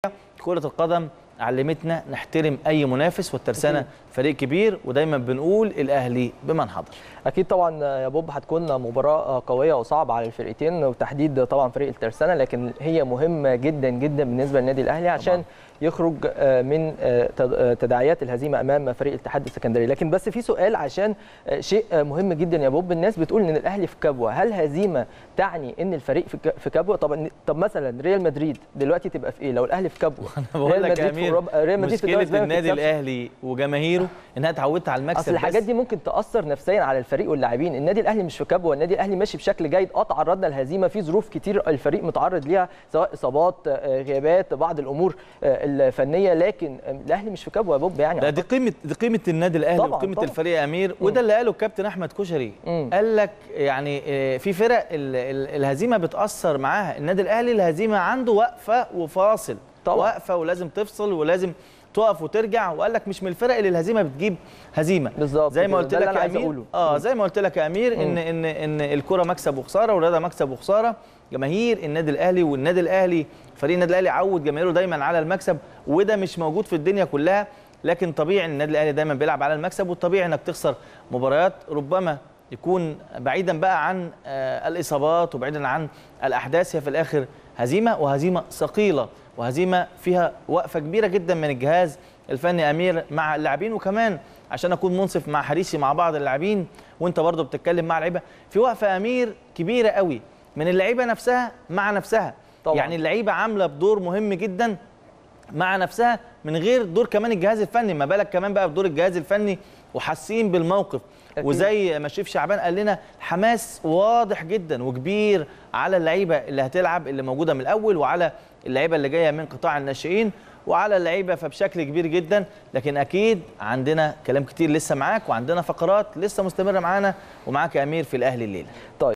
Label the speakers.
Speaker 1: كرة القدم علمتنا نحترم أي منافس والترسانة فريق كبير ودايما بنقول الأهلي بمن حضر
Speaker 2: اكيد طبعا يا بوب هتكون مباراه قويه وصعبه على الفرقتين وتحديد طبعا فريق الترسانه لكن هي مهمه جدا جدا بالنسبه للنادي الاهلي عشان طبعا. يخرج من تداعيات الهزيمه امام فريق الاتحاد السكندري لكن بس في سؤال عشان شيء مهم جدا يا بوب الناس بتقول ان الاهلي في كبوه هل هزيمه تعني ان الفريق في كبوه طب طب مثلا ريال مدريد دلوقتي تبقى في ايه لو الاهلي في كبوه
Speaker 1: انا بقول لك يا امير ريال مدريد مشكله النادي الاهلي وجماهيره انها اتعودت على المكسب
Speaker 2: اصل الحاجات دي ممكن تاثر نفسيا على الفريق واللاعبين النادي الاهلي مش في كبوه النادي الاهلي ماشي بشكل جيد اه تعرضنا لهزيمه في ظروف كتير الفريق متعرض ليها سواء اصابات غيابات بعض الامور الفنيه لكن الاهلي مش في كبوه يا بوب يعني
Speaker 1: لا دي قيمه دي قيمه النادي الاهلي وقيمه الفريق يا امير وده اللي قاله الكابتن احمد كشري مم. قال لك يعني في فرق الهزيمه بتاثر معاها النادي الاهلي الهزيمه عنده وقفه وفاصل طبعا. وقفه ولازم تفصل ولازم تقف وترجع وقال لك مش من الفرق اللي الهزيمه بتجيب هزيمه
Speaker 2: بالظبط
Speaker 1: زي ما قلت لك يا امير اه زي ما قلت لك يا امير ان ان ان الكره مكسب وخساره والرياضه مكسب وخساره جماهير النادي الاهلي والنادي الاهلي فريق النادي الاهلي عود جماهيره دايما على المكسب وده مش موجود في الدنيا كلها لكن طبيعي ان النادي الاهلي دايما بيلعب على المكسب والطبيعي انك تخسر مباريات ربما يكون بعيدا بقى عن آه الاصابات وبعيدا عن الاحداث هي في الاخر هزيمه وهزيمه ثقيله وهزيمه فيها وقفه كبيره جدا من الجهاز الفني امير مع اللاعبين وكمان عشان اكون منصف مع حريصي مع بعض اللاعبين وانت برضو بتتكلم مع اللعيبه في وقفه امير كبيره قوي من اللعيبه نفسها مع نفسها طبعا. يعني اللعيبه عامله بدور مهم جدا مع نفسها من غير دور كمان الجهاز الفني ما بالك كمان بقى بدور الجهاز الفني وحاسين بالموقف أكيد. وزي ما شريف شعبان قال لنا حماس واضح جدا وكبير على اللعيبه اللي هتلعب اللي موجوده من الاول وعلى اللعيبه اللي جايه من قطاع الناشئين وعلى اللعيبه فبشكل كبير جدا لكن اكيد عندنا كلام كتير لسه معاك وعندنا فقرات لسه مستمره معانا ومعاك يا امير في الاهلي الليله
Speaker 2: طيب